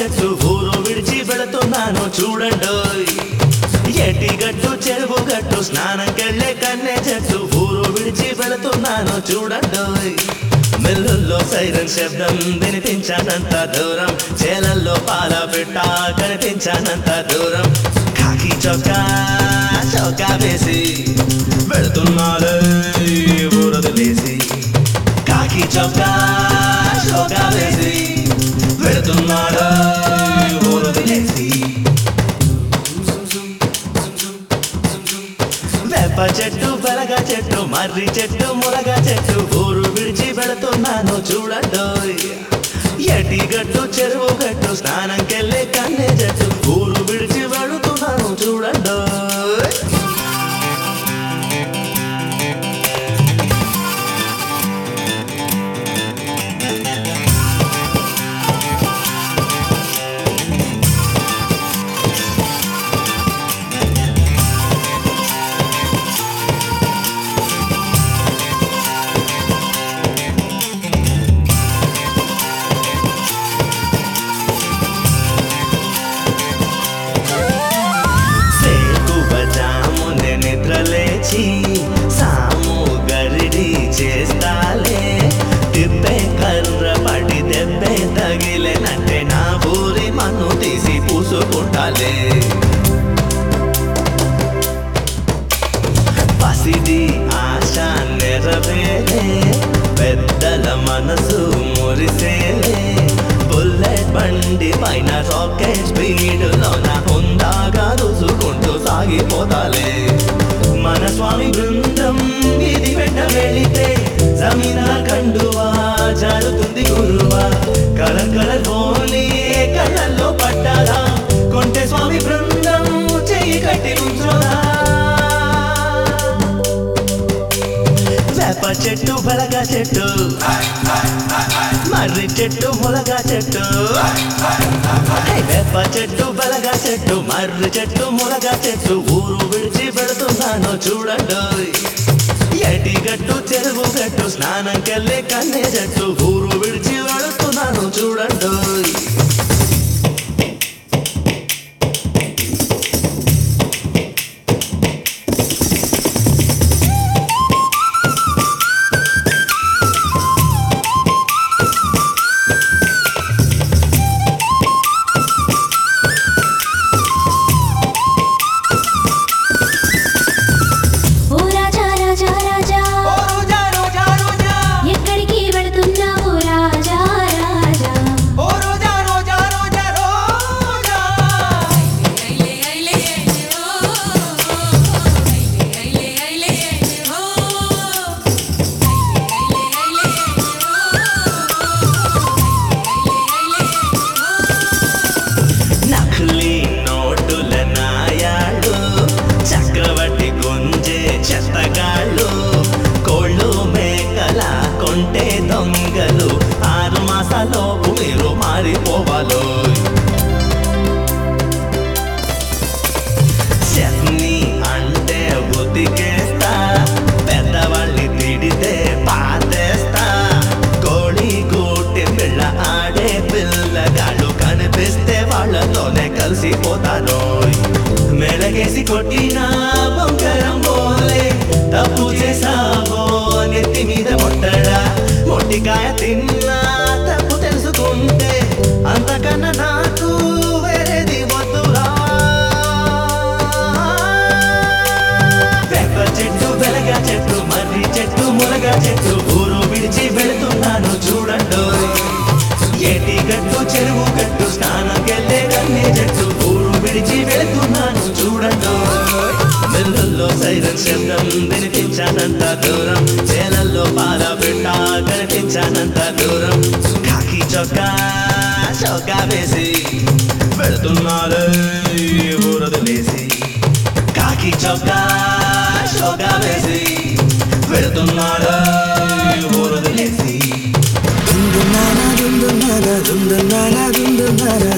చెట్టు ఊరు విడిచి వెళుతున్నాను చూడండోయ్ ఎటి గట్టు చెరువు గట్టు స్నానంకెళ్ళే కన్నె చెట్టు ఊరు విడిచి వెళుతున్నాను చూడండోయ్ మిల్లుల్లో సైరన్ శబ్దం వినిపించానంత దూరం చేలల్లో పాల పెట్ట కనిపించానంత దూరం కాకి చొక్కా చొక్కా వేసి వెళుతున్నాడు ఊరదులేసి కాకి చొక్కా చొక్కా వేసి వెళుతున్నాడు ఊరదులేసి వేప చెట్టు బలగ చెట్టు మర్రి చెట్టు ములగ చెట్టు ఊరు విడిచి వెళుతున్నాను చూడండోయ్ ఎటి గట్టు చెరువు గట్టు స్నానంకెళ్ళే కన్నె చెట్టు ఊరు విడిచి వెళుతున్నాను చూడండోయ్ సేకువ జామునే నిద్రలేచి సాము గరిడి చేస్తాలే తిప్పే కర్ర పడి దెబ్బే తగిలేనంటే నా ఊరి మన్ను తీసి పూసుకుంటాలే పసిది ఆశ నెరవేరే పెద్దల మనసు మురిసేలే బుల్లెట్ బండి పైన రాకెట్ స్పీడ్ లోన హుందాగా దూసుకుంటూ సాగిపోతాలే మన స్వామి బృందం ఇది వెంట వెళితే జమీనా కండువా జారుతుంది గురువా కలర్ కలర్ హోలీ కళ్ళల్లో పట్టారా కొంటే స్వామి బృందం చెయ్యి కట్టి ఉంచోదా వేప చెట్టు బలగ చెట్టు మర్రి చెట్టు ములగ చెట్టు హే, వేప చెట్టు బలగ చెట్టు మర్రి చెట్టు ములగ చెట్టు ఊరు విడిచి పెడుతున్నాను చూడండి ఎటి గట్టు చెరువు గట్టు స్నానంకెళ్ళే కన్నె చెట్టు ఊరు విడిచి వెళుతున్నాను చూడండి ఓ రాజా రాజా రాజా ఎక్కడికి వెళుతున్నావు రాజా రాజా నకిలీ నోటుల నాయాళ్ళు చక్రవర్తి గుంజే చెత్తగాళ్ళు కోళ్ళు మేకల కొంటే దొంగలు ఆరు మాసాలోపు మీరు మారిపోవాలో చట్నీ అంటే ఉతికేస్తా పెద్దవాళ్ళని తిడితే పాతేస్తా కోడి గూటి పిల్ల ఆడే పిల్లగాళ్ళు కనిపిస్తే వాళ్ళతోనే కలిసిపోతాను మెడకేసి కొట్టిన బొంకరం పోలే తప్పు చేసావో నెత్తి మీద ముట్టడా మొట్టికాయ తిన్నా తప్పు తెలుసుకుంటే అంతకన్నా నాకు వేరేది వద్దురా వేప చెట్టు వెలగ చెట్టు మర్రి చెట్టు ములగ చెట్టు ఊరు విడిచి వెళుతున్నాను చూడండు ఏటి గట్టు చెరువు గట్టు స్నానంకెళ్ళే కన్నే చెట్టు ఊరు విడిచి వెళుతున్నాను చూడండు మిల్లుల్లో సైరన్ శబ్దం వినిపించానంత దూరం చేలల్లో పాల పెట్ట కనిపించానంత దూరం కాకి చొక్కా చొక్కా వేసి వెళుతున్నాడు ఊరదులేసి కాకి చొక్కా చొక్కా వేసి వెళుతున్నాడు ఊరదులేసి దుందున్నారా దుందున్నారా దుందున్నారా దుందున్నారా